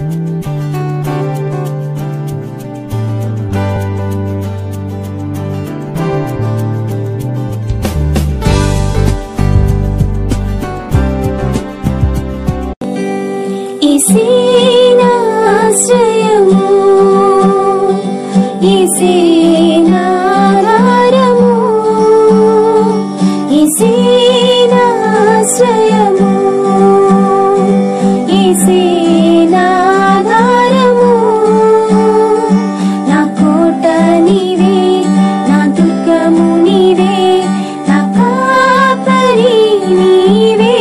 ఈసేనాశ్రయము ఈసేనాధారము ఈసేనాశ్రయము ఈసేనాధారము నా కోట నీవే నా దుర్గము నీవే నా కాపరి నీవే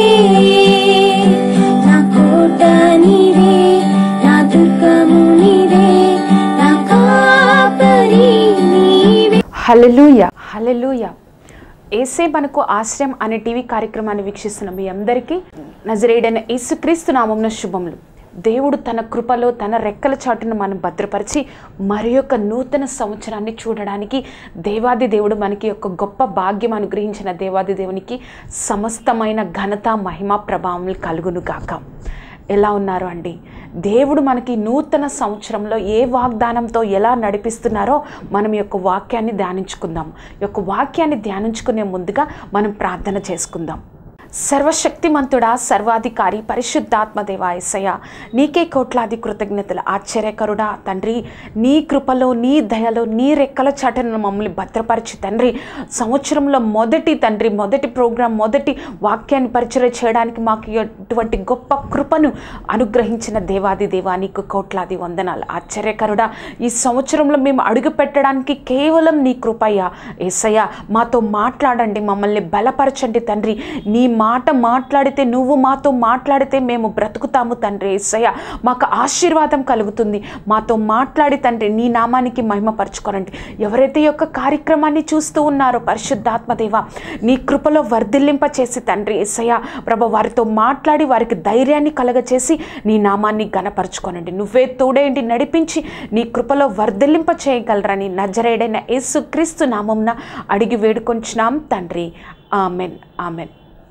నా కోట నీవే నా దుర్గము నీవే నా కాపరి నీవే హలలుయ హలలుయ ఏసే మనకు ఆశ్రయం అనే టీవీ కార్యక్రమాన్ని వీక్షిస్తున్న మీ అందరికీ నజరేడైన యేసుక్రీస్తు నామంన శుభములు దేవుడు తన కృపలో తన రెక్కల చాటును మనం భద్రపరిచి మరి యొక్క నూతన సంవత్సరాన్ని చూడడానికి దేవాది దేవుడు మనకి ఒక గొప్ప భాగ్యం అనుగ్రహించిన దేవాది దేవునికి సమస్తమైన ఘనత మహిమ ప్రభావం కలుగును గాక ఎలా ఉన్నారు అండి దేవుడు మనకి నూతన సంవత్సరంలో ఏ వాగ్దానంతో ఎలా నడిపిస్తున్నారో మనం ఈ యొక్క వాక్యాన్ని ధ్యానించుకుందాం ఈ యొక్క వాక్యాన్ని ధ్యానించుకునే ముందుగా మనం ప్రార్థన చేసుకుందాం సర్వశక్తిమంతుడా సర్వాధికారి పరిశుద్ధాత్మ దేవాయసయ నీకే కోట్లాది కృతజ్ఞతలు ఆశ్చర్యకరుడా తండ్రి నీ కృపలో నీ దయలో నీ రెక్కల చాటను మమ్మల్ని భద్రపరిచి తండ్రి సంవత్సరంలో మొదటి తండ్రి మొదటి ప్రోగ్రాం మొదటి వాక్యాన్ని పరిచయం చేయడానికి మాకు ఎటువంటి గొప్ప కృపను అనుగ్రహించిన దేవాది దేవా నీకు కోట్లాది వందనాలు ఆశ్చర్యకరుడా ఈ సంవత్సరంలో మేము అడుగు పెట్టడానికి కేవలం నీ కృపయ్య ఏసయ్య మాతో మాట్లాడండి మమ్మల్ని బలపరచండి తండ్రి నీ మాట మాట్లాడితే నువ్వు మాతో మాట్లాడితే మేము బ్రతుకుతాము తండ్రి ఏసయ్య మాకు ఆశీర్వాదం కలుగుతుంది మాతో మాట్లాడి తండ్రి నీ నామానికి మహిమపరచుకోరండి ఎవరైతే ఈ యొక్క కార్యక్రమాన్ని చూస్తూ ఉన్నారో పరిశుద్ధాత్మదేవ నీ కృపలో వర్ధిల్లింప చేసి తండ్రి ఏసయ్య ప్రభ వారితో మాట్లాడి వారికి ధైర్యాన్ని కలగచేసి నీ నామాన్ని గనపరచుకోనండి నువ్వే తోడేంటి నడిపించి నీ కృపలో వర్ధిల్లింప చేయగలరని నజరేడైన యేసు క్రీస్తు నామంన అడిగి వేడుకొంచున్నాం తండ్రి ఆమెన్ ఆమెన్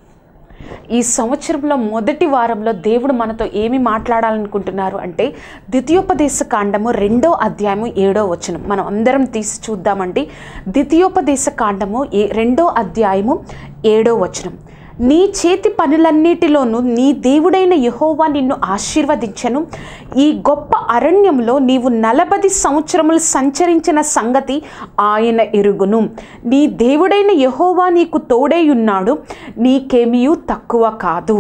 ఈ సంవత్సరంలో మొదటి వారంలో దేవుడు మనతో ఏమి మాట్లాడాలనుకుంటున్నారు అంటే ద్వితీయోపదేశ కాండము రెండో అధ్యాయము ఏడో వచనం మనం అందరం తీసి చూద్దామండి ద్వితీయోపదేశ కాండము ఏ రెండో అధ్యాయము ఏడో వచనం నీ చేతి పనులన్నిటిలోనూ నీ దేవుడైన యహోవా నిన్ను ఆశీర్వదించను ఈ గొప్ప అరణ్యంలో నీవు నలభది సంవత్సరములు సంచరించిన సంగతి ఆయన ఎరుగును నీ దేవుడైన యహోవా నీకు తోడై ఉన్నాడు నీకేమీయూ తక్కువ కాదు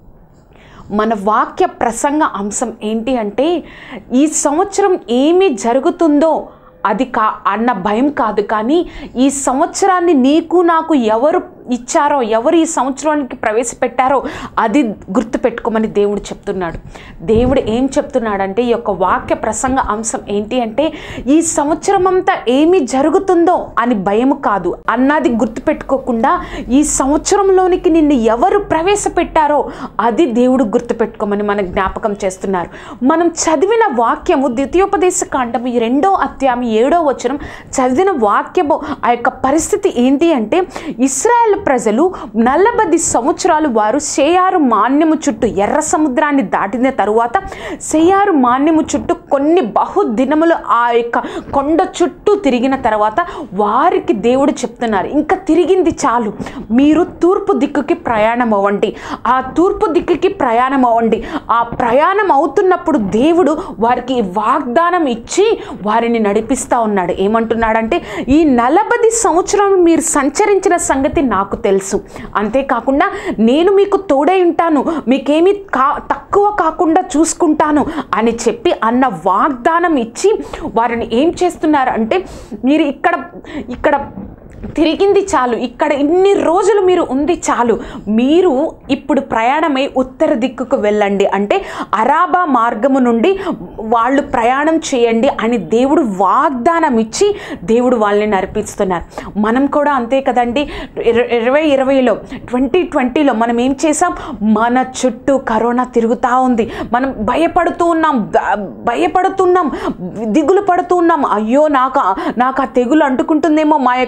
మన వాక్య ప్రసంగ అంశం ఏంటి అంటే ఈ సంవత్సరం ఏమి జరుగుతుందో అది కా అన్న భయం కాదు కానీ ఈ సంవత్సరాన్ని నీకు నాకు ఎవరు ఇచ్చారో ఎవరు ఈ సంవత్సరానికి ప్రవేశపెట్టారో అది గుర్తుపెట్టుకోమని దేవుడు చెప్తున్నాడు దేవుడు ఏం చెప్తున్నాడంటే ఈ యొక్క వాక్య ప్రసంగ అంశం ఏంటి అంటే ఈ సంవత్సరం అంతా ఏమి జరుగుతుందో అని భయం కాదు అన్నది గుర్తుపెట్టుకోకుండా ఈ సంవత్సరంలోనికి నిన్ను ఎవరు ప్రవేశపెట్టారో అది దేవుడు గుర్తుపెట్టుకోమని మన జ్ఞాపకం చేస్తున్నారు మనం చదివిన వాక్యము ద్వితీయోపదేశ కాండము ఈ రెండో అధ్యాయం ఏడో వచనం చదివిన వాక్యము ఆ యొక్క పరిస్థితి ఏంటి అంటే ఇస్రాయల్ ప్రజలు నలభది సంవత్సరాలు వారు షేయారు మాన్యము చుట్టూ ఎర్ర సముద్రాన్ని దాటిన తరువాత షేయారు మాన్యము చుట్టూ కొన్ని బహుదినములు ఆ యొక్క కొండ చుట్టూ తిరిగిన తర్వాత వారికి దేవుడు చెప్తున్నారు ఇంకా తిరిగింది చాలు మీరు తూర్పు దిక్కుకి ప్రయాణం అవ్వండి ఆ తూర్పు దిక్కుకి ప్రయాణం అవ్వండి ఆ ప్రయాణం అవుతున్నప్పుడు దేవుడు వారికి ఈ వాగ్దానం ఇచ్చి వారిని నడిపిస్తూ ఉన్నాడు ఏమంటున్నాడంటే ఈ నలభది సంవత్సరం మీరు సంచరించిన సంగతి నాకు తెలుసు అంతేకాకుండా నేను మీకు తోడై ఉంటాను మీకేమీ కా తక్కువ కాకుండా చూసుకుంటాను అని చెప్పి అన్న వాగ్దానం ఇచ్చి వారిని ఏం చేస్తున్నారు అంటే మీరు ఇక్కడ ఇక్కడ తిరిగింది చాలు ఇక్కడ ఇన్ని రోజులు మీరు ఉంది చాలు మీరు ఇప్పుడు ప్రయాణమై ఉత్తర దిక్కుకు వెళ్ళండి అంటే అరాబా మార్గము నుండి వాళ్ళు ప్రయాణం చేయండి అని దేవుడు వాగ్దానం ఇచ్చి దేవుడు వాళ్ళని నడిపిస్తున్నారు మనం కూడా అంతే కదండి ఇర- ఇరవై ఇరవైలో ట్వంటీ ట్వంటీలో మనం ఏం చేసాం మన చుట్టూ కరోనా తిరుగుతూ ఉంది మనం భయపడుతూ ఉన్నాం బ- భయపడుతున్నాం దిగులు పడుతూ ఉన్నాం అయ్యో నాకు ఆ- నాకు ఆ తెగులు అంటుకుంటుందేమో మా యొక్క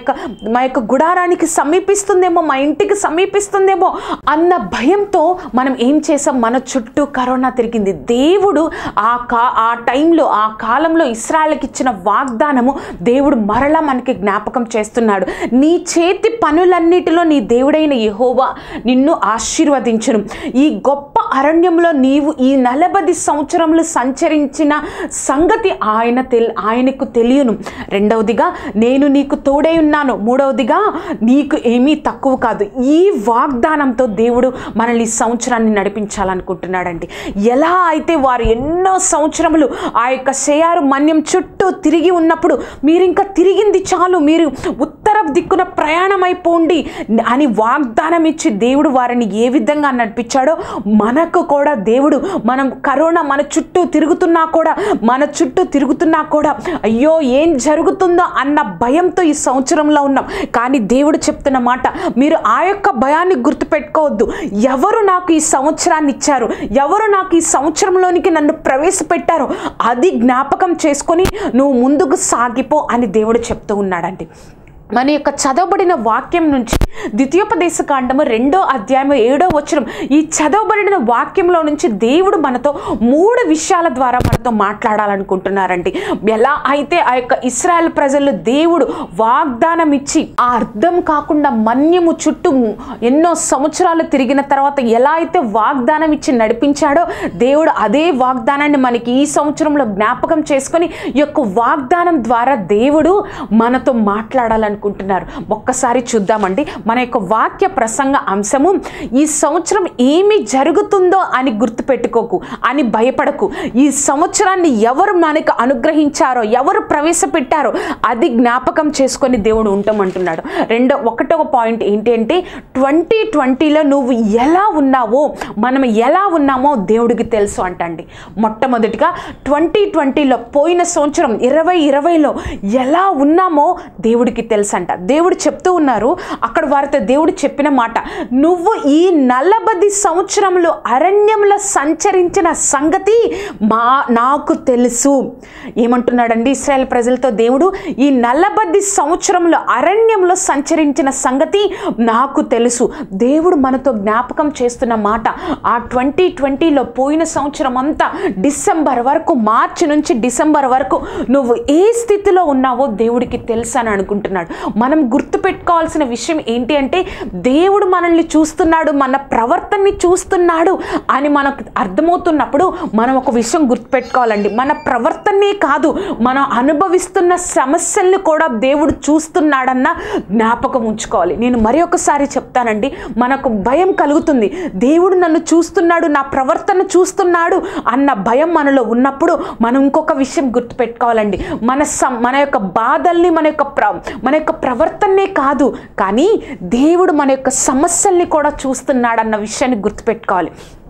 మా యొక్క గుడారానికి సమీపిస్తుందేమో మా ఇంటికి సమీపిస్తుందేమో అన్న భయంతో మనం ఏం చేసాం మన చుట్టూ కరోనా తిరిగింది దేవుడు ఆ కా ఆ టైంలో ఆ కాలంలో ఇస్రాయల్కి ఇచ్చిన వాగ్దానము దేవుడు మరలా మనకి జ్ఞాపకం చేస్తున్నాడు నీ చేతి పనులన్నిటిలో నీ దేవుడైన యెహోవా నిన్ను ఆశీర్వదించును ఈ గొప్ప అరణ్యంలో నీవు ఈ నలభై సంవత్సరములు సంచరించిన సంగతి ఆయన తెల్ ఆయనకు తెలియను రెండవదిగా నేను నీకు తోడై ఉన్నాను మూడవదిగా నీకు ఏమీ తక్కువ కాదు ఈ వాగ్దానంతో దేవుడు మనల్ని ఈ సంవత్సరాన్ని నడిపించాలనుకుంటున్నాడండి ఎలా అయితే వారు ఎన్నో సంవత్సరములు ఆ యొక్క శయారు మన్యం చుట్టూ తిరిగి ఉన్నప్పుడు మీరు ఇంకా తిరిగింది చాలు మీరు ఉత్తర దిక్కున ప్రయాణమైపోండి అని వాగ్దానం ఇచ్చి దేవుడు వారిని ఏ విధంగా నడిపించాడో మనకు కూడా దేవుడు మనం కరోనా మన చుట్టూ తిరుగుతున్నా కూడా మన చుట్టూ తిరుగుతున్నా కూడా అయ్యో ఏం జరుగుతుందో అన్న భయంతో ఈ సంవత్సరంలో ఉన్నాం కానీ దేవుడు చెప్తున్న మాట మీరు ఆ యొక్క భయాన్ని గుర్తుపెట్టుకోవద్దు ఎవరు నాకు ఈ సంవత్సరాన్ని ఇచ్చారు ఎవరు నాకు ఈ సంవత్సరంలోనికి నన్ను ప్రవేశపెట్టారో అది జ్ఞాపకం చేసుకొని నువ్వు ముందుకు సాగిపో అని దేవుడు చెప్తూ ఉన్నాడండి మన యొక్క చదవబడిన వాక్యం నుంచి ద్వితీయోపదేశ కాండము రెండో అధ్యాయం ఏడో వచనం ఈ చదవబడిన వాక్యంలో నుంచి దేవుడు మనతో మూడు విషయాల ద్వారా మనతో మాట్లాడాలనుకుంటున్నారండి ఎలా అయితే ఆ యొక్క ఇస్రాయల్ ప్రజలు దేవుడు వాగ్దానం ఇచ్చి ఆ అర్థం కాకుండా మన్యము చుట్టూ ఎన్నో సంవత్సరాలు తిరిగిన తర్వాత ఎలా అయితే వాగ్దానం ఇచ్చి నడిపించాడో దేవుడు అదే వాగ్దానాన్ని మనకి ఈ సంవత్సరంలో జ్ఞాపకం చేసుకొని ఈ యొక్క వాగ్దానం ద్వారా దేవుడు మనతో మాట్లాడాలనుకుంటున్నారు ఒక్కసారి చూద్దామండి మన యొక్క వాక్య ప్రసంగ అంశము ఈ సంవత్సరం ఏమి జరుగుతుందో అని గుర్తుపెట్టుకోకు అని భయపడకు ఈ సంవత్సరాన్ని ఎవరు మనకు అనుగ్రహించారో ఎవరు ప్రవేశపెట్టారో అది జ్ఞాపకం చేసుకొని దేవుడు ఉంటామంటున్నాడు రెండో ఒకటో పాయింట్ ఏంటి అంటే ట్వంటీ ట్వంటీలో నువ్వు ఎలా ఉన్నావో మనం ఎలా ఉన్నామో దేవుడికి తెలుసు అంటండి మొట్టమొదటిగా ట్వంటీ ట్వంటీలో పోయిన సంవత్సరం ఇరవై ఇరవైలో ఎలా ఉన్నామో దేవుడికి తెలుసు అంట దేవుడు చెప్తూ ఉన్నారు అక్కడ వారితో దేవుడు చెప్పిన మాట నువ్వు ఈ నలభది సంవత్సరంలో అరణ్యంలో సంచరించిన సంగతి మా నాకు తెలుసు ఏమంటున్నాడండి ఇస్రాయల్ ప్రజలతో దేవుడు ఈ నలభది సంవత్సరంలో అరణ్యంలో సంచరించిన సంగతి నాకు తెలుసు దేవుడు మనతో జ్ఞాపకం చేస్తున్న మాట ఆ ట్వంటీ ట్వంటీలో పోయిన సంవత్సరం అంతా డిసెంబర్ వరకు మార్చి నుంచి డిసెంబర్ వరకు నువ్వు ఏ స్థితిలో ఉన్నావో దేవుడికి తెలుసు అని అనుకుంటున్నాడు మనం గుర్తుపెట్టుకోవాల్సిన విషయం ఏంటి అంటే దేవుడు మనల్ని చూస్తున్నాడు మన ప్రవర్తనని చూస్తున్నాడు అని మనకు అర్థమవుతున్నప్పుడు మనం ఒక విషయం గుర్తుపెట్టుకోవాలండి మన ప్రవర్తనే కాదు మనం అనుభవిస్తున్న సమస్యల్ని కూడా దేవుడు చూస్తున్నాడన్న జ్ఞాపకం ఉంచుకోవాలి నేను మరి ఒకసారి చెప్తానండి మనకు భయం కలుగుతుంది దేవుడు నన్ను చూస్తున్నాడు నా ప్రవర్తన చూస్తున్నాడు అన్న భయం మనలో ఉన్నప్పుడు మనం ఇంకొక విషయం గుర్తుపెట్టుకోవాలండి మన సం మన యొక్క బాధల్ని మన యొక్క ప్ర మన యొక్క ప్రవర్తనే కాదు కానీ దేవుడు మన యొక్క సమస్యల్ని కూడా చూస్తున్నాడన్న విషయాన్ని గుర్తుపెట్టుకోవాలి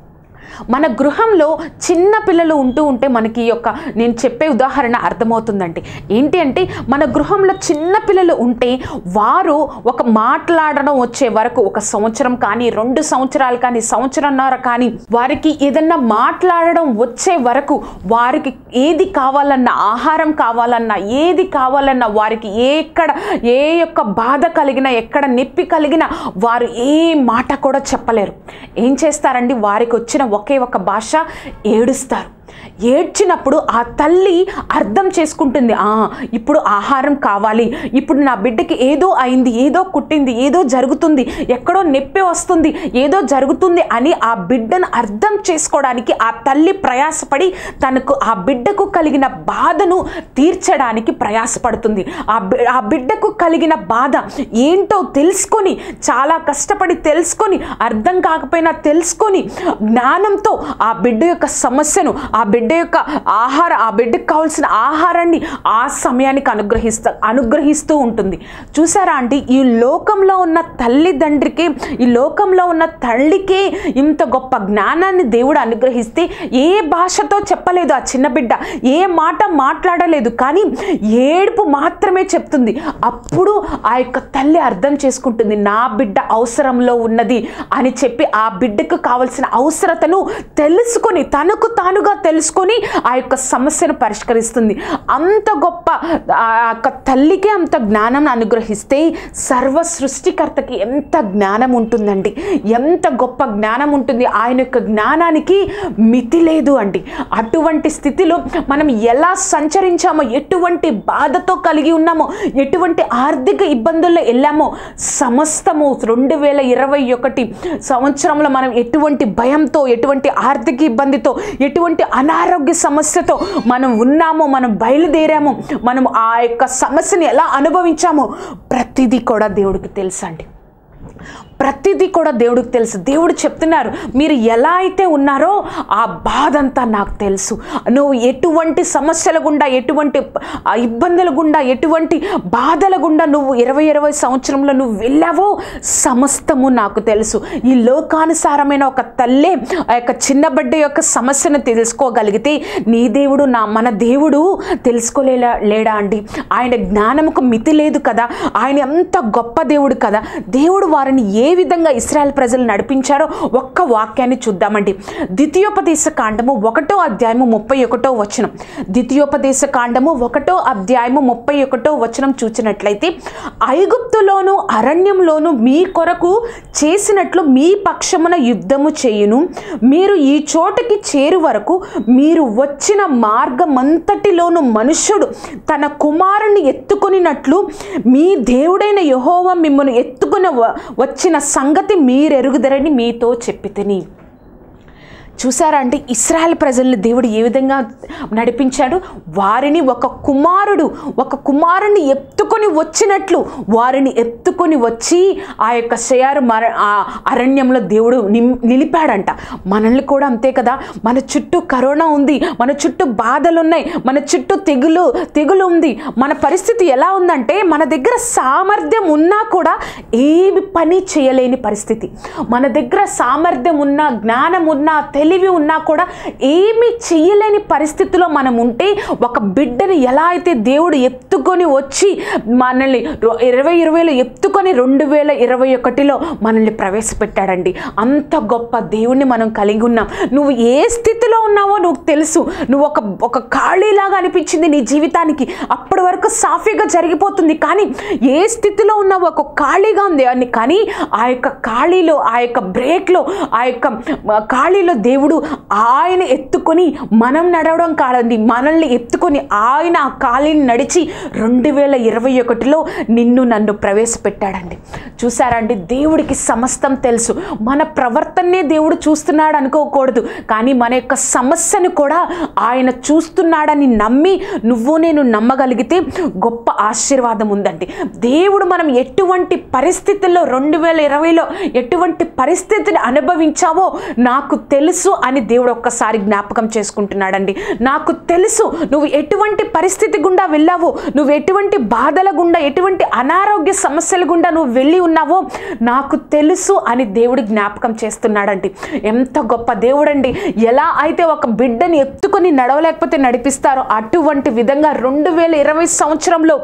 మన గృహంలో చిన్న పిల్లలు ఉంటూ ఉంటే మనకి ఈ యొక్క నేను చెప్పే ఉదాహరణ అర్థమవుతుందండి ఏంటి అంటే మన గృహంలో చిన్న పిల్లలు ఉంటే వారు ఒక మాట్లాడడం వచ్చే వరకు ఒక సంవత్సరం కానీ రెండు సంవత్సరాలు కానీ సంవత్సరంన్నర కానీ వారికి ఏదన్నా మాట్లాడడం వచ్చే వరకు వారికి ఏది కావాలన్నా ఆహారం కావాలన్నా ఏది కావాలన్నా వారికి ఎక్కడ ఏ యొక్క బాధ కలిగినా ఎక్కడ నొప్పి కలిగినా వారు ఏ మాట కూడా చెప్పలేరు ఏం చేస్తారండి వారికి వచ్చిన ఒకే ఒక భాష ఏడుస్తారు ఏడ్చినప్పుడు ఆ తల్లి అర్థం చేసుకుంటుంది ఆ ఇప్పుడు ఆహారం కావాలి ఇప్పుడు నా బిడ్డకి ఏదో అయింది ఏదో కుట్టింది ఏదో జరుగుతుంది ఎక్కడో నొప్పి వస్తుంది ఏదో జరుగుతుంది అని ఆ బిడ్డను అర్థం చేసుకోవడానికి ఆ తల్లి ప్రయాసపడి తనకు ఆ బిడ్డకు కలిగిన బాధను తీర్చడానికి ప్రయాసపడుతుంది ఆ బి ఆ బిడ్డకు కలిగిన బాధ ఏంటో తెలుసుకొని చాలా కష్టపడి తెలుసుకొని అర్థం కాకపోయినా తెలుసుకొని జ్ఞానంతో ఆ బిడ్డ యొక్క సమస్యను ఆ బిడ్డ యొక్క ఆహార ఆ బిడ్డకు కావాల్సిన ఆహారాన్ని ఆ సమయానికి అనుగ్రహిస్తా అనుగ్రహిస్తూ ఉంటుంది చూసారా అంటే ఈ లోకంలో ఉన్న తల్లిదండ్రికి ఈ లోకంలో ఉన్న తల్లికే ఇంత గొప్ప జ్ఞానాన్ని దేవుడు అనుగ్రహిస్తే ఏ భాషతో చెప్పలేదు ఆ చిన్న బిడ్డ ఏ మాట మాట్లాడలేదు కానీ ఏడుపు మాత్రమే చెప్తుంది అప్పుడు ఆ యొక్క తల్లి అర్థం చేసుకుంటుంది నా బిడ్డ అవసరంలో ఉన్నది అని చెప్పి ఆ బిడ్డకు కావలసిన అవసరతను తెలుసుకొని తనకు తానుగా తెలుసు తెలుసుకొని ఆ యొక్క సమస్యను పరిష్కరిస్తుంది అంత గొప్ప ఆ యొక్క తల్లికే అంత జ్ఞానం అనుగ్రహిస్తే సర్వ సృష్టికర్తకి ఎంత జ్ఞానం ఉంటుందండి ఎంత గొప్ప జ్ఞానం ఉంటుంది ఆయన యొక్క జ్ఞానానికి మితి లేదు అండి అటువంటి స్థితిలో మనం ఎలా సంచరించామో ఎటువంటి బాధతో కలిగి ఉన్నామో ఎటువంటి ఆర్థిక ఇబ్బందుల్లో వెళ్ళామో సమస్తము రెండు వేల ఇరవై ఒకటి సంవత్సరంలో మనం ఎటువంటి భయంతో ఎటువంటి ఆర్థిక ఇబ్బందితో ఎటువంటి అనారోగ్య సమస్యతో మనం ఉన్నామో మనం బయలుదేరామో మనం ఆ యొక్క సమస్యని ఎలా అనుభవించామో ప్రతిదీ కూడా దేవుడికి తెలుసండి ప్రతిదీ కూడా దేవుడికి తెలుసు దేవుడు చెప్తున్నారు మీరు ఎలా అయితే ఉన్నారో ఆ బాధ అంతా నాకు తెలుసు నువ్వు ఎటువంటి సమస్యల గుండా ఎటువంటి ఆ ఇబ్బందుల గుండా ఎటువంటి బాధల గుండా నువ్వు ఇరవై ఇరవై సంవత్సరంలో నువ్వు వెళ్ళావో సమస్తము నాకు తెలుసు ఈ లోకానుసారమైన ఒక తల్లే ఆ యొక్క చిన్న బిడ్డ యొక్క సమస్యను తెలుసుకోగలిగితే నీ దేవుడు నా మన దేవుడు తెలుసుకోలేలా లేడా అండి ఆయన జ్ఞానముకు మితి లేదు కదా ఆయన ఎంత గొప్ప దేవుడు కదా దేవుడు వారిని ఏ విధంగా ఇస్రాయల్ ప్రజలు నడిపించారో ఒక్క వాక్యాన్ని చూద్దామండి ద్వితీయోపదేశ కాండము ఒకటో అధ్యాయము ముప్పై ఒకటో వచనం ద్వితీయోపదేశ కాండము ఒకటో అధ్యాయము ముప్పై ఒకటో వచనం చూసినట్లయితే ఐగుప్తులోను అరణ్యంలోను మీ కొరకు చేసినట్లు మీ పక్షమున యుద్ధము చేయును మీరు ఈ చోటకి చేరు వరకు మీరు వచ్చిన మార్గమంతటిలోను మనుష్యుడు తన కుమారుని ఎత్తుకొనినట్లు మీ దేవుడైన యహోవ మిమ్మల్ని ఎత్తుకుని వ- వచ్చిన సంగతి మీరెరుగుదరని మీతో చెప్పితిని చూసారా అంటే ఇస్రాయల్ ప్రజల్ని దేవుడు ఏ విధంగా నడిపించాడు వారిని ఒక కుమారుడు ఒక కుమారుని ఎత్తుకొని వచ్చినట్లు వారిని ఎత్తుకొని వచ్చి ఆ యొక్క శయారు మర ఆ అరణ్యంలో దేవుడు నిం- నిలిపాడంట మనల్ని కూడా అంతే కదా మన చుట్టూ కరోనా ఉంది మన చుట్టూ బాధలు ఉన్నాయి మన చుట్టూ తెగులు తెగులు ఉంది మన పరిస్థితి ఎలా ఉందంటే మన దగ్గర సామర్థ్యం ఉన్నా కూడా ఏమి పని చేయలేని పరిస్థితి మన దగ్గర సామర్థ్యం ఉన్నా జ్ఞానం ఉన్నా తెలివి ఉన్నా కూడా ఏమి చెయ్యలేని పరిస్థితిలో మనం ఉంటే ఒక బిడ్డని ఎలా అయితే దేవుడు ఎత్తుకొని వచ్చి మనల్ని రొ- ఇరవై ఇరవైలో ఎత్తుకొని రెండు వేల ఇరవై ఒకటిలో మనల్ని ప్రవేశపెట్టాడండి అంత గొప్ప దేవుణ్ణి మనం కలిగి ఉన్నాం నువ్వు ఏ స్థితిలో ఉన్నావో నువ్వు తెలుసు నువ్వు ఒక ఒక ఖాళీలాగా అనిపించింది నీ జీవితానికి అప్పటి వరకు సాఫీగా జరిగిపోతుంది కానీ ఏ స్థితిలో ఉన్నావో ఒక ఖాళీగా ఉంది అని కానీ ఆ యొక్క ఖాళీలో ఆ యొక్క బ్రేక్లో ఆ యొక్క ఆ, ఖాళీలో దేవుడు ఆయన ఎత్తుకొని మనం నడవడం కాదండి మనల్ని ఎత్తుకొని ఆయన ఆ ఖాళీని నడిచి రెండు వేల ఇరవై ఒకటిలో నిన్ను నన్ను ప్రవేశపెట్టాడండి చూసారండి దేవుడికి సమస్తం తెలుసు మన ప్రవర్తనే దేవుడు చూస్తున్నాడు అనుకోకూడదు కానీ మన యొక్క సమస్యను కూడా ఆయన చూస్తున్నాడని నమ్మి నువ్వు నేను నమ్మగలిగితే గొప్ప ఆశీర్వాదం ఉందండి దేవుడు మనం ఎటువంటి పరిస్థితుల్లో రెండు వేల ఇరవైలో ఎటువంటి పరిస్థితిని అనుభవించావో నాకు తెలుసు అని దేవుడు ఒక్కసారి జ్ఞాపకం చేసుకుంటున్నాడండి నాకు తెలుసు నువ్వు ఎటువంటి పరిస్థితి గుండా వెళ్ళావో నువ్వు ఎటువంటి బాధల గుండా ఎటువంటి అనారోగ్య సమస్యల గుండా నువ్వు వెళ్ళి ఉన్నావో నాకు తెలుసు అని దేవుడు జ్ఞాపకం చేస్తున్నాడండి ఎంత గొప్ప దేవుడండి ఎలా అయితే ఒక బిడ్డని ఎత్తుకొని నడవలేకపోతే నడిపిస్తారో అటువంటి విధంగా రెండు వేల ఇరవై సంవత్సరంలో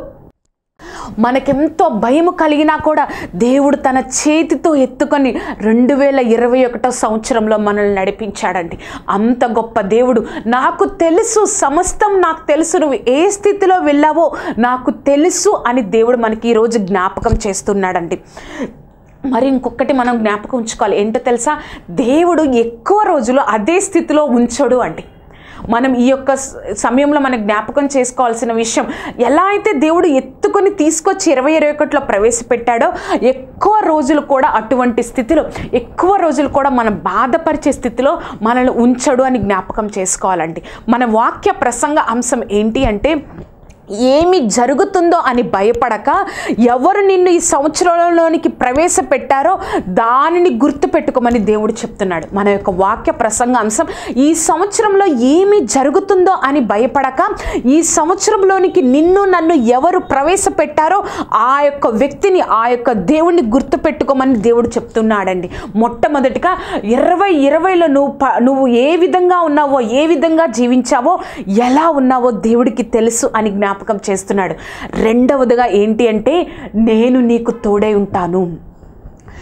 మనకెంతో భయము కలిగినా కూడా దేవుడు తన చేతితో ఎత్తుకొని రెండు వేల ఇరవై ఒకటో సంవత్సరంలో మనల్ని నడిపించాడండి అంత గొప్ప దేవుడు నాకు తెలుసు సమస్తం నాకు తెలుసు నువ్వు ఏ స్థితిలో వెళ్ళావో నాకు తెలుసు అని దేవుడు మనకి ఈరోజు జ్ఞాపకం చేస్తున్నాడండి మరి ఇంకొకటి మనం జ్ఞాపకం ఉంచుకోవాలి ఏంటో తెలుసా దేవుడు ఎక్కువ రోజులు అదే స్థితిలో ఉంచడు అండి మనం ఈ యొక్క స- సమయంలో మనం జ్ఞాపకం చేసుకోవాల్సిన విషయం ఎలా అయితే దేవుడు ఎత్తుకొని తీసుకొచ్చి ఇరవై ఇరవై ఒకటిలో ప్రవేశపెట్టాడో ఎక్కువ రోజులు కూడా అటువంటి స్థితిలో ఎక్కువ రోజులు కూడా మనం బాధపరిచే స్థితిలో మనల్ని ఉంచడు అని జ్ఞాపకం చేసుకోవాలండి మన వాక్య ప్రసంగ అంశం ఏంటి అంటే ఏమి జరుగుతుందో అని భయపడక ఎవరు నిన్ను ఈ సంవత్సరంలోనికి ప్రవేశపెట్టారో దానిని గుర్తుపెట్టుకోమని దేవుడు చెప్తున్నాడు మన యొక్క వాక్య ప్రసంగ అంశం ఈ సంవత్సరంలో ఏమి జరుగుతుందో అని భయపడక ఈ సంవత్సరంలోనికి నిన్ను నన్ను ఎవరు ప్రవేశపెట్టారో ఆ యొక్క వ్యక్తిని ఆ యొక్క దేవుణ్ణి గుర్తుపెట్టుకోమని దేవుడు చెప్తున్నాడండి మొట్టమొదటిగా ఇరవై ఇరవైలో నువ్వు ప- నువ్వు ఏ విధంగా ఉన్నావో ఏ విధంగా జీవించావో ఎలా ఉన్నావో దేవుడికి తెలుసు అని జ్ఞాపకం చేస్తున్నాడు రెండవదిగా ఏంటి అంటే నేను నీకు తోడై ఉంటాను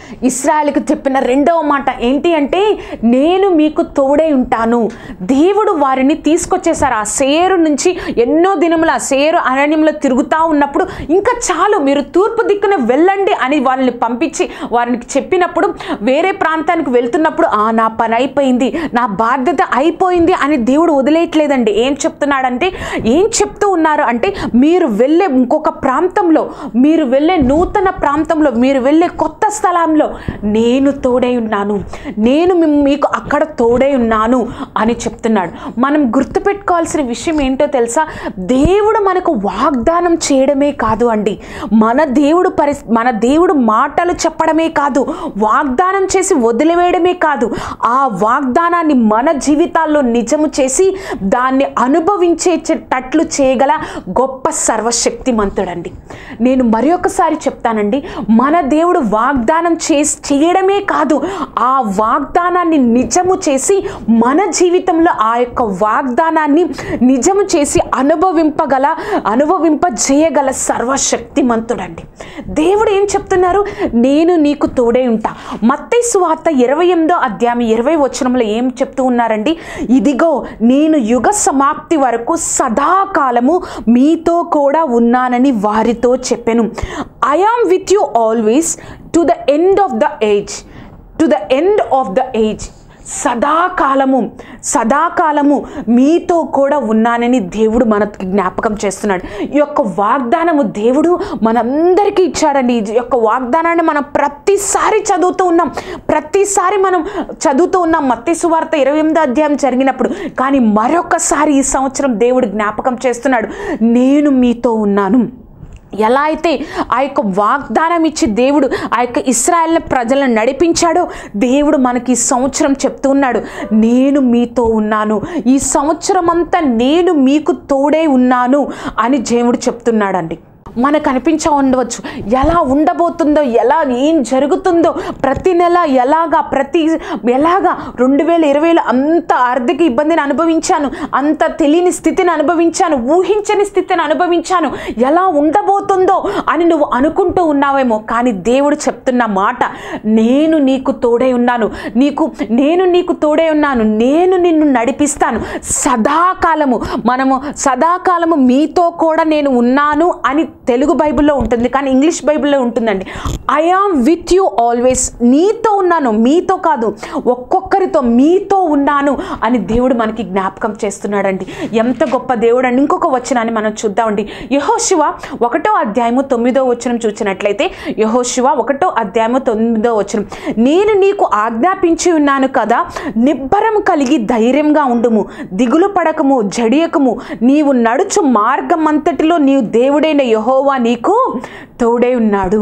ఇస్రాయల్కి చెప్పిన రెండవ మాట ఏంటి అంటే నేను మీకు తోడై ఉంటాను దేవుడు వారిని తీసుకొచ్చేసారు ఆ సేరు నుంచి ఎన్నో దినములు ఆ సేరు అరణ్యంలో తిరుగుతూ ఉన్నప్పుడు ఇంకా చాలు మీరు తూర్పు దిక్కున వెళ్ళండి అని వాళ్ళని పంపించి వారికి చెప్పినప్పుడు వేరే ప్రాంతానికి వెళ్తున్నప్పుడు ఆ నా పని అయిపోయింది నా బాధ్యత అయిపోయింది అని దేవుడు వదిలేయట్లేదండి ఏం చెప్తున్నాడంటే ఏం చెప్తూ ఉన్నారు అంటే మీరు వెళ్ళే ఇంకొక ప్రాంతంలో మీరు వెళ్ళే నూతన ప్రాంతంలో మీరు వెళ్ళే కొత్త స్థలంలో నేను తోడై ఉన్నాను నేను మిమ్- మీకు అక్కడ తోడై ఉన్నాను అని చెప్తున్నాడు మనం గుర్తుపెట్టుకోవాల్సిన విషయం ఏంటో తెలుసా దేవుడు మనకు వాగ్దానం చేయడమే కాదు అండి మన దేవుడు పరి మన దేవుడు మాటలు చెప్పడమే కాదు వాగ్దానం చేసి వదిలివేయడమే కాదు ఆ వాగ్దానాన్ని మన జీవితాల్లో నిజము చేసి దాన్ని అనుభవించేటట్లు చేయగల గొప్ప సర్వశక్తిమంతుడండి నేను మరి ఒకసారి చెప్తానండి మన దేవుడు వాగ్దానం చేసి చేయడమే కాదు ఆ వాగ్దానాన్ని నిజము చేసి మన జీవితంలో ఆ యొక్క వాగ్దానాన్ని నిజము చేసి అనుభవింపగల అనుభవింప చేయగల సర్వశక్తిమంతుడండి దేవుడు ఏం చెప్తున్నారు నేను నీకు తోడే ఉంటా మత్తయి సువార్త ఇరవై ఎనిమిదో అధ్యాయం ఇరవై వచనంలో ఏం చెప్తూ ఉన్నారండి ఇదిగో నేను యుగ సమాప్తి వరకు సదాకాలము మీతో కూడా ఉన్నానని వారితో చెప్పాను I am with you always to the end of the age to the end of the age సదాకాలము సదాకాలము మీతో కూడా ఉన్నానని దేవుడు మనకి జ్ఞాపకం చేస్తున్నాడు ఈ యొక్క వాగ్దానము దేవుడు మనందరికీ ఇచ్చాడండి ఈ యొక్క వాగ్దానాన్ని మనం ప్రతిసారి చదువుతూ ఉన్నాం ప్రతిసారి మనం చదువుతూ ఉన్నాం మత్తి సువార్త ఇరవై ఎనిమిదో అధ్యాయం జరిగినప్పుడు కానీ మరొకసారి ఈ సంవత్సరం దేవుడు జ్ఞాపకం చేస్తున్నాడు నేను మీతో ఉన్నాను ఎలా అయితే ఆ యొక్క వాగ్దానం ఇచ్చి దేవుడు ఆ యొక్క ఇస్రాయల్ ప్రజలను నడిపించాడో దేవుడు మనకి ఈ సంవత్సరం చెప్తూ ఉన్నాడు నేను మీతో ఉన్నాను ఈ సంవత్సరం అంతా నేను మీకు తోడే ఉన్నాను అని దేవుడు చెప్తున్నాడండి మనకు అనిపించా ఉండవచ్చు ఎలా ఉండబోతుందో ఎలా ఏం జరుగుతుందో ప్రతి నెల ఎలాగా ప్రతి ఎలాగా రెండు వేల ఇరవైలో అంత ఆర్థిక ఇబ్బందిని అనుభవించాను అంత తెలియని స్థితిని అనుభవించాను ఊహించని స్థితిని అనుభవించాను ఎలా ఉండబోతుందో అని నువ్వు అనుకుంటూ ఉన్నావేమో కానీ దేవుడు చెప్తున్న మాట నేను నీకు తోడై ఉన్నాను నీకు నేను నీకు తోడై ఉన్నాను నేను నిన్ను నడిపిస్తాను సదాకాలము మనము సదాకాలము మీతో కూడా నేను ఉన్నాను అని తెలుగు బైబిల్లో ఉంటుంది కానీ ఇంగ్లీష్ బైబిల్లో ఉంటుందండి I am with you always నీతో ఉన్నాను మీతో కాదు ఒక్కొక్కరితో మీతో ఉన్నాను అని దేవుడు మనకి జ్ఞాపకం చేస్తున్నాడండి ఎంత గొప్ప దేవుడు అండి ఇంకొక వచనాన్ని మనం చూద్దామండి యహోశివ ఒకటో అధ్యాయము తొమ్మిదో వచనం చూసినట్లయితే యహోశివ ఒకటో అధ్యాయము తొమ్మిదో వచనం నేను నీకు ఆజ్ఞాపించి ఉన్నాను కదా నిబ్బరం కలిగి ధైర్యంగా ఉండుము దిగులు పడకము జడియకము నీవు నడుచు మార్గం అంతటిలో నీవు దేవుడైన యహోవా నీకు తోడై ఉన్నాడు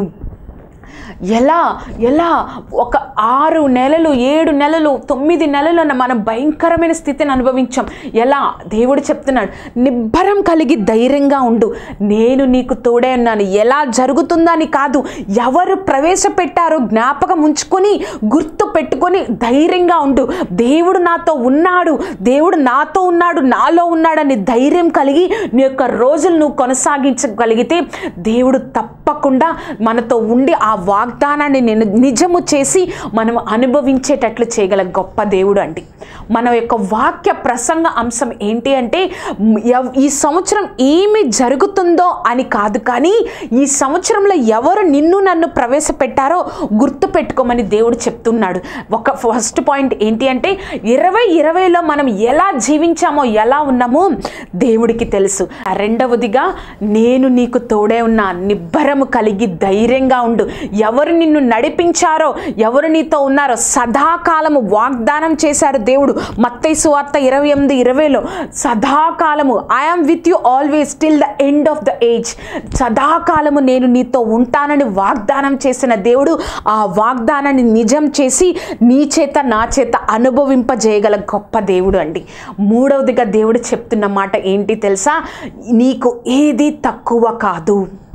ఎలా ఎలా ఒక ఆరు నెలలు ఏడు నెలలు తొమ్మిది నెలలు మనం భయంకరమైన స్థితిని అనుభవించాం ఎలా దేవుడు చెప్తున్నాడు నిబ్బరం కలిగి ధైర్యంగా ఉండు నేను నీకు తోడే ఉన్నాను ఎలా జరుగుతుందని కాదు ఎవరు ప్రవేశపెట్టారో జ్ఞాపకం ఉంచుకొని గుర్తు పెట్టుకొని ధైర్యంగా ఉండు దేవుడు నాతో ఉన్నాడు దేవుడు నాతో ఉన్నాడు నాలో ఉన్నాడని ధైర్యం కలిగి నీ యొక్క రోజులు నువ్వు కొనసాగించగలిగితే దేవుడు తప్పకుండా మనతో ఉండి ఆ వాగ్దానాన్ని నేను నిజము చేసి మనం అనుభవించేటట్లు చేయగల గొప్ప దేవుడు అండి మన యొక్క వాక్య ప్రసంగ అంశం ఏంటి అంటే ఎవ్- ఈ సంవత్సరం ఏమి జరుగుతుందో అని కాదు కానీ ఈ సంవత్సరంలో ఎవరు నిన్ను నన్ను ప్రవేశపెట్టారో గుర్తు పెట్టుకోమని దేవుడు చెప్తున్నాడు ఒక ఫస్ట్ పాయింట్ ఏంటి అంటే ఇరవై ఇరవైలో మనం ఎలా జీవించామో ఎలా ఉన్నామో దేవుడికి తెలుసు రెండవదిగా నేను నీకు తోడే ఉన్నా నిబ్బరము కలిగి ధైర్యంగా ఉండు ఎవరు నిన్ను నడిపించారో ఎవరు నీతో ఉన్నారో సదాకాలము వాగ్దానం చేశాడు దేవుడు మత్తయి సువార్త ఇరవై ఎనిమిది ఇరవైలో సదాకాలము I am with you always till the end of the age సదాకాలము నేను నీతో ఉంటానని వాగ్దానం చేసిన దేవుడు ఆ వాగ్దానాన్ని నిజం చేసి నీ చేత నా చేత అనుభవింపజేయగల గొప్ప దేవుడు అండి మూడవదిగా దేవుడు చెప్తున్న మాట ఏంటి తెలుసా నీకు ఏది తక్కువ కాదు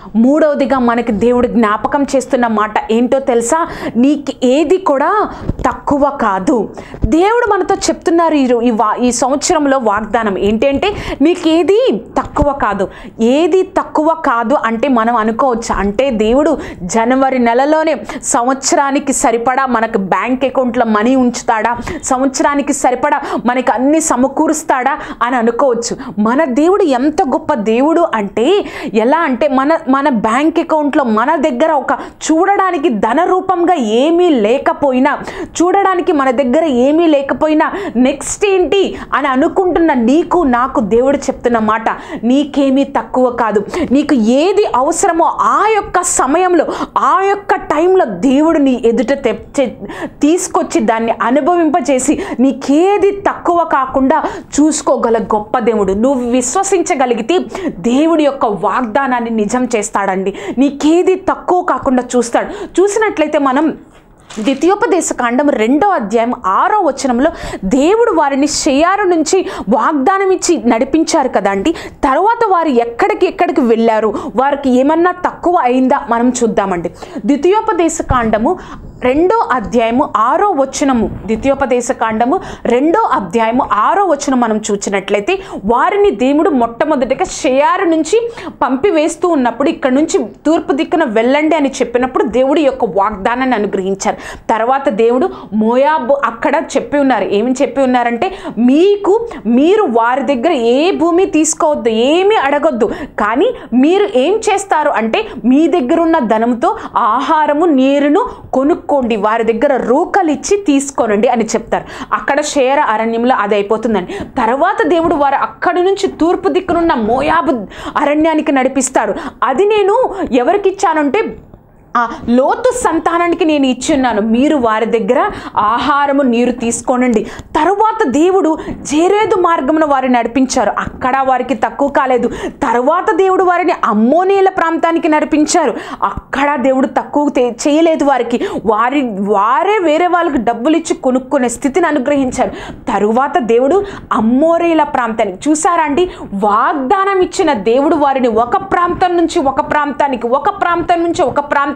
మూడవదిగా మనకి దేవుడు జ్ఞాపకం చేస్తున్న మాట ఏంటో తెలుసా నీకు ఏది కూడా తక్కువ కాదు దేవుడు మనతో చెప్తున్నారు ఈ రో- ఈ వా ఈ సంవత్సరంలో వాగ్దానం ఏంటంటే నీకు ఏది తక్కువ కాదు ఏది తక్కువ కాదు అంటే మనం అనుకోవచ్చు అంటే దేవుడు జనవరి నెలలోనే సంవత్సరానికి సరిపడా మనకు బ్యాంక్ అకౌంట్లో మనీ ఉంచుతాడా సంవత్సరానికి సరిపడా మనకి అన్ని సమకూరుస్తాడా అని అనుకోవచ్చు మన దేవుడు ఎంత గొప్ప దేవుడు అంటే ఎలా అంటే మన మన బ్యాంక్ అకౌంట్లో మన దగ్గర ఒక చూడడానికి ధన రూపంగా ఏమీ లేకపోయినా చూడడానికి మన దగ్గర ఏమీ లేకపోయినా నెక్స్ట్ ఏంటి అని అనుకుంటున్న నీకు నాకు దేవుడు చెప్తున్న మాట నీకేమీ తక్కువ కాదు నీకు ఏది అవసరమో ఆ యొక్క సమయంలో ఆ యొక్క టైంలో దేవుడు నీ ఎదుట తెచ్చే తీసుకొచ్చి దాన్ని అనుభవింపచేసి నీకేది తక్కువ కాకుండా చూసుకోగల గొప్ప దేవుడు నువ్వు విశ్వసించగలిగితే దేవుడి యొక్క వాగ్దానాన్ని నిజం చేస్తాడండి నీకేది తక్కువ కాకుండా చూస్తాడు చూసినట్లయితే మనం ద్వితీయోపదేశ కాండం రెండో అధ్యాయం ఆరో వచనంలో దేవుడు వారిని షయారు నుంచి వాగ్దానం ఇచ్చి నడిపించారు కదండి తర్వాత వారు ఎక్కడికి ఎక్కడికి వెళ్ళారు వారికి ఏమన్నా తక్కువ అయిందా మనం చూద్దామండి ద్వితీయోపదేశ కాండము రెండో అధ్యాయము ఆరో వచనము ద్వితీయోపదేశ కాండము రెండో అధ్యాయము ఆరో వచనం మనం చూసినట్లయితే వారిని దేవుడు మొట్టమొదటిగా షయారు నుంచి పంపివేస్తూ ఉన్నప్పుడు ఇక్కడ నుంచి తూర్పు దిక్కున వెళ్ళండి అని చెప్పినప్పుడు దేవుడి యొక్క వాగ్దానాన్ని అనుగ్రహించారు తర్వాత దేవుడు మోయాబు అక్కడ చెప్పి ఉన్నారు ఏమి చెప్పి ఉన్నారంటే మీకు మీరు వారి దగ్గర ఏ భూమి తీసుకోవద్దు ఏమీ అడగొద్దు కానీ మీరు ఏం చేస్తారు అంటే మీ దగ్గర ఉన్న ధనంతో ఆహారము నీరును కొనుక్కోండి వారి దగ్గర రూకలు ఇచ్చి తీసుకోనండి అని చెప్తారు అక్కడ షేర అరణ్యంలో అది అయిపోతుందండి తర్వాత దేవుడు వారు అక్కడి నుంచి తూర్పు దిక్కునున్న మోయాబు అరణ్యానికి నడిపిస్తాడు అది నేను ఎవరికి ఇచ్చానంటే ఆ లోతు సంతానానికి నేను ఇచ్చున్నాను మీరు వారి దగ్గర ఆహారము నీరు తీసుకోనండి తరువాత దేవుడు జేరేదు మార్గమున వారిని నడిపించారు అక్కడ వారికి తక్కువ కాలేదు తరువాత దేవుడు వారిని అమ్మోనీల ప్రాంతానికి నడిపించారు అక్కడ దేవుడు తక్కువ తే- చేయలేదు వారికి వారి వారే వేరే వాళ్ళకి డబ్బులు ఇచ్చి కొనుక్కునే స్థితిని అనుగ్రహించారు తరువాత దేవుడు అమ్మోరేల ప్రాంతానికి చూసారా అండి వాగ్దానం ఇచ్చిన దేవుడు వారిని ఒక ప్రాంతం నుంచి ఒక ప్రాంతానికి ఒక ప్రాంతం నుంచి ఒక ప్రాంతానికి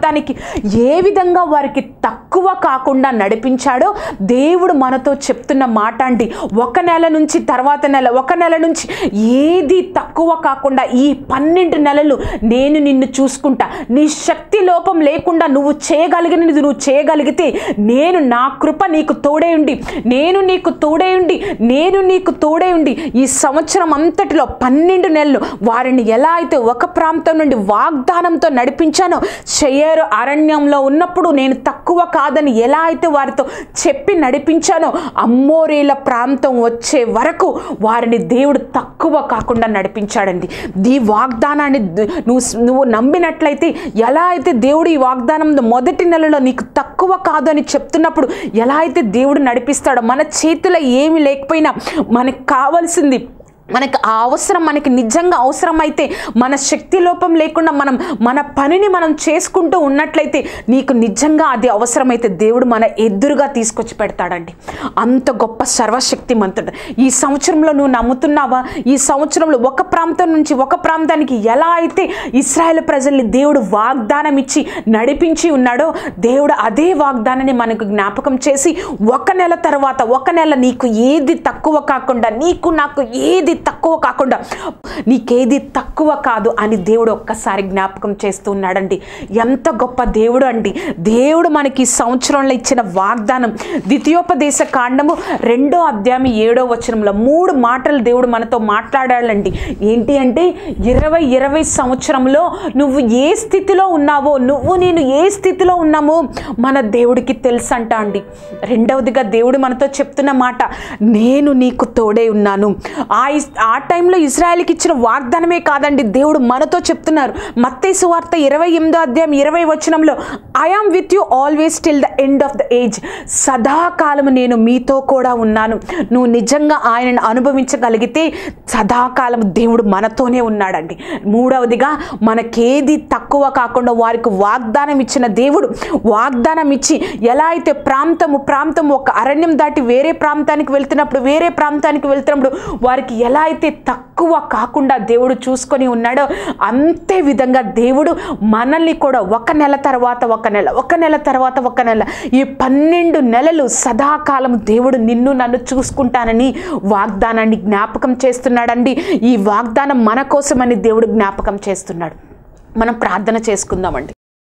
ఏ విధంగా వారికి తక్కువ కాకుండా నడిపించాడో దేవుడు మనతో చెప్తున్న మాట అండి ఒక నెల నుంచి తర్వాత నెల ఒక నెల నుంచి ఏది తక్కువ కాకుండా ఈ పన్నెండు నెలలు నేను నిన్ను చూసుకుంటా నీ శక్తి లోపం లేకుండా నువ్వు చేయగలిగినది నువ్వు చేయగలిగితే నేను నా కృప నీకు తోడే ఉండి నేను నీకు తోడే ఉండి నేను నీకు తోడే ఉండి ఈ సంవత్సరం అంతటిలో పన్నెండు నెలలు వారిని ఎలా అయితే ఒక ప్రాంతం నుండి వాగ్దానంతో నడిపించానో షేరు అరణ్యంలో ఉన్నప్పుడు నేను తక్కువ కాదని ఎలా అయితే వారితో చెప్పి నడిపించానో అమ్మోరేల ప్రాంతం వచ్చే వరకు వారిని దేవుడు తక్కువ కాకుండా నడిపించాడండి ఈ వాగ్దానాన్ని ద- నువ్వు నువ్వు నమ్మినట్లయితే ఎలా అయితే దేవుడు ఈ వాగ్దానం మొదటి నెలలో నీకు తక్కువ కాదు అని చెప్తున్నప్పుడు ఎలా అయితే దేవుడు నడిపిస్తాడో మన చేతిలో ఏమి లేకపోయినా మనకు కావాల్సింది మనకు ఆ అవసరం మనకి నిజంగా అవసరమైతే మన శక్తి లోపం లేకుండా మనం మన పనిని మనం చేసుకుంటూ ఉన్నట్లయితే నీకు నిజంగా అది అవసరమైతే దేవుడు మన ఎదురుగా తీసుకొచ్చి పెడతాడండి అంత గొప్ప సర్వశక్తిమంతుడు ఈ సంవత్సరంలో నువ్వు నమ్ముతున్నావా ఈ సంవత్సరంలో ఒక ప్రాంతం నుంచి ఒక ప్రాంతానికి ఎలా అయితే ఇస్రాయేల్ ప్రజల్ని దేవుడు వాగ్దానం ఇచ్చి నడిపించి ఉన్నాడో దేవుడు అదే వాగ్దానాన్ని మనకు జ్ఞాపకం చేసి ఒక నెల తర్వాత ఒక నెల నీకు ఏది తక్కువ కాకుండా నీకు నాకు ఏది తక్కువ కాకుండా నీకేది తక్కువ కాదు అని దేవుడు ఒక్కసారి జ్ఞాపకం చేస్తూ ఉన్నాడండి ఎంత గొప్ప దేవుడు అండి దేవుడు మనకి ఈ సంవత్సరంలో ఇచ్చిన వాగ్దానం ద్వితీయోపదేశ కాండము రెండో అధ్యాయం ఏడో వచనంలో మూడు మాటలు దేవుడు మనతో మాట్లాడాలండి ఏంటి అంటే ఇరవై ఇరవై సంవత్సరంలో నువ్వు ఏ స్థితిలో ఉన్నావో నువ్వు నేను ఏ స్థితిలో ఉన్నామో మన దేవుడికి తెలుసంట అండి రెండవదిగా దేవుడు మనతో చెప్తున్న మాట నేను నీకు తోడే ఉన్నాను ఆ ఇస్- ఆ టైంలో ఇజ్రాయెల్కి ఇచ్చిన వాగ్దానమే కాదండి దేవుడు మనతో చెప్తున్నారు మత్తయి వార్త ఇరవై ఎనిమిదో అధ్యాయం ఇరవై వచనంలో I am with you always till the end of the age సదాకాలము నేను మీతో కూడా ఉన్నాను నువ్వు నిజంగా ఆయనను అనుభవించగలిగితే సదాకాలం దేవుడు మనతోనే ఉన్నాడండి మూడవదిగా మనకేది తక్కువ కాకుండా వారికి వాగ్దానం ఇచ్చిన దేవుడు వాగ్దానం ఇచ్చి ఎలా అయితే ప్రాంతము ప్రాంతం ఒక అరణ్యం దాటి వేరే ప్రాంతానికి వెళ్తున్నప్పుడు వేరే ప్రాంతానికి వెళ్తున్నప్పుడు వారికి ఎలా ఎలా అయితే తక్కువ కాకుండా దేవుడు చూసుకొని ఉన్నాడో అంతే విధంగా దేవుడు మనల్ని కూడా ఒక నెల తర్వాత ఒక నెల ఒక నెల తర్వాత ఒక నెల ఈ పన్నెండు నెలలు సదాకాలం దేవుడు నిన్ను నన్ను చూసుకుంటానని వాగ్దానాన్ని జ్ఞాపకం చేస్తున్నాడండి ఈ వాగ్దానం మన కోసమని దేవుడు జ్ఞాపకం చేస్తున్నాడు మనం ప్రార్థన చేసుకుందామండి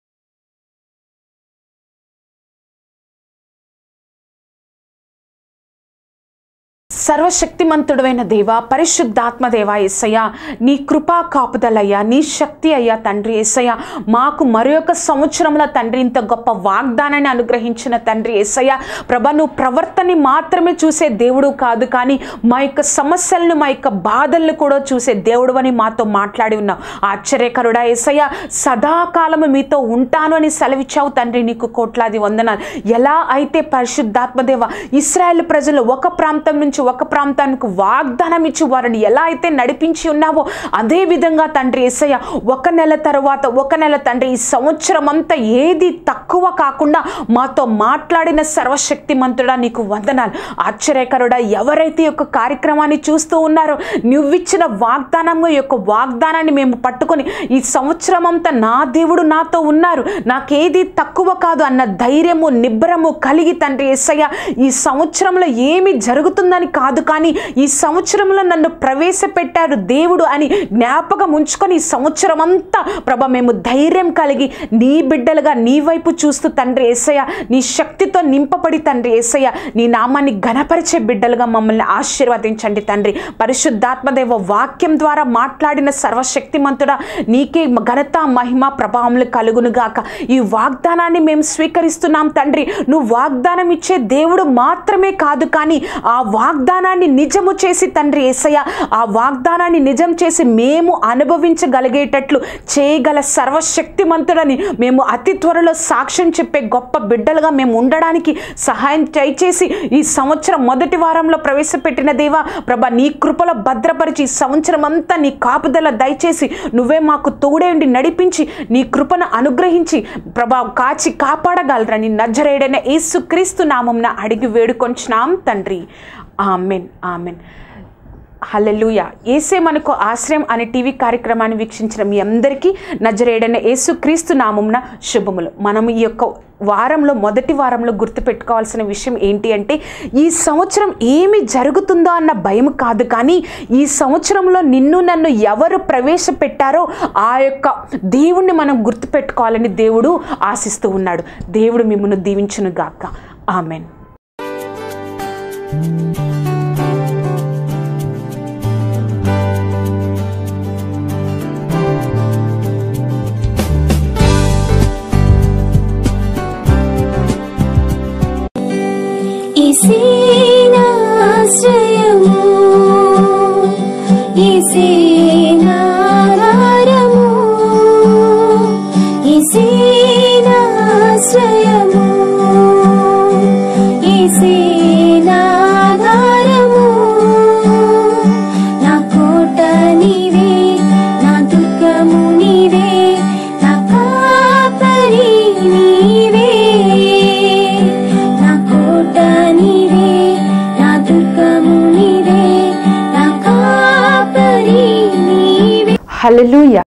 సర్వశక్తిమంతుడైన దేవ పరిశుద్ధాత్మ దేవ ఎస్సయ్య నీ కృపా కాపుదలయ్యా నీ శక్తి అయ్యా తండ్రి ఎస్సయ్య మాకు మరొక సంవత్సరంలో తండ్రి ఇంత గొప్ప వాగ్దానాన్ని అనుగ్రహించిన తండ్రి ఎస్సయ్య ప్రభ నువ్వు ప్రవర్తనని మాత్రమే చూసే దేవుడు కాదు కానీ మా యొక్క సమస్యలను మా యొక్క బాధలను కూడా చూసే దేవుడు అని మాతో మాట్లాడి ఉన్నావు ఆశ్చర్యకరుడా ఎస్సయ్య సదాకాలము మీతో ఉంటాను అని సెలవిచ్చావు తండ్రి నీకు కోట్లాది వందనాలు ఎలా అయితే పరిశుద్ధాత్మ దేవ ఇస్రాయేల్ ప్రజలు ఒక ప్రాంతం నుంచి ఒక ప్రాంతానికి వాగ్దానం ఇచ్చి వారిని ఎలా అయితే నడిపించి ఉన్నావో అదే విధంగా తండ్రి ఎస్సయ్య ఒక నెల తర్వాత ఒక నెల తండ్రి ఈ సంవత్సరం అంతా ఏది తక్కువ కాకుండా మాతో మాట్లాడిన సర్వశక్తిమంతుడా నీకు వందనాలు ఆశ్చర్యకరుడా ఎవరైతే ఈ యొక్క కార్యక్రమాన్ని చూస్తూ ఉన్నారో నువ్విచ్చిన వాగ్దానము ఈ యొక్క వాగ్దానాన్ని మేము పట్టుకొని ఈ సంవత్సరం అంతా నా దేవుడు నాతో ఉన్నారు నాకేది తక్కువ కాదు అన్న ధైర్యము నిబ్బరము కలిగి తండ్రి ఎస్సయ్య ఈ సంవత్సరంలో ఏమి జరుగుతుందని కాదు కానీ ఈ సంవత్సరంలో నన్ను ప్రవేశపెట్టారు దేవుడు అని జ్ఞాపకం ఉంచుకొని ఈ సంవత్సరం అంతా ప్రభ మేము ధైర్యం కలిగి నీ బిడ్డలుగా నీ వైపు చూస్తూ తండ్రి ఏసయ్య నీ శక్తితో నింపబడి తండ్రి ఏసయ్య నీ నామాన్ని ఘనపరిచే బిడ్డలుగా మమ్మల్ని ఆశీర్వదించండి తండ్రి పరిశుద్ధాత్మదేవ వాక్యం ద్వారా మాట్లాడిన సర్వశక్తిమంతుడా నీకే ఘనత మహిమ ప్రభావములు కలుగునుగాక ఈ వాగ్దానాన్ని మేము స్వీకరిస్తున్నాం తండ్రి నువ్వు వాగ్దానం ఇచ్చే దేవుడు మాత్రమే కాదు కానీ ఆ వాగ్దానాన్ని నిజము చేసి తండ్రి ఏసయ్య ఆ వాగ్దానాన్ని నిజం చేసి మేము అనుభవించగలిగేటట్లు చేయగల సర్వశక్తిమంతుడని మేము అతి త్వరలో సాక్ష్యం చెప్పే గొప్ప బిడ్డలుగా మేము ఉండడానికి సహాయం దయచేసి ఈ సంవత్సరం మొదటి వారంలో ప్రవేశపెట్టిన దేవా ప్రభ నీ కృపలో భద్రపరిచి ఈ సంవత్సరం అంతా నీ కాపుదల దయచేసి నువ్వే మాకు తోడే ఉండి నడిపించి నీ కృపను అనుగ్రహించి ప్రభా కాచి కాపాడగలరని నజరేడైన యేసు క్రీస్తు నామంన అడిగి వేడుకొంచున్నాం తండ్రి ఆమెన్ ఆమెన్ హల్లెలూయ ఏసే మనకు ఆశ్రయం అనే టీవీ కార్యక్రమాన్ని వీక్షించిన మీ అందరికీ నజరేడైన యేసు క్రీస్తు నామంన శుభములు మనం ఈ యొక్క వారంలో మొదటి వారంలో గుర్తుపెట్టుకోవాల్సిన విషయం ఏంటి అంటే ఈ సంవత్సరం ఏమి జరుగుతుందో అన్న భయం కాదు కానీ ఈ సంవత్సరంలో నిన్ను నన్ను ఎవరు ప్రవేశపెట్టారో ఆ యొక్క దేవుణ్ణి మనం గుర్తుపెట్టుకోవాలని దేవుడు ఆశిస్తూ ఉన్నాడు దేవుడు మిమ్మల్ని దీవించును గాక ఆమెన్ ఈసేనాశ్రయము ఈసేనాధారము ఈసేనాశ్రయము ఈసేనాధారము నా కోట నీవే నా దుర్గము నీవే నా కాపరి నీవే నా కోట నీవే నా దుర్గము నీవే నా కాపరి నీవే హల్లెలూయా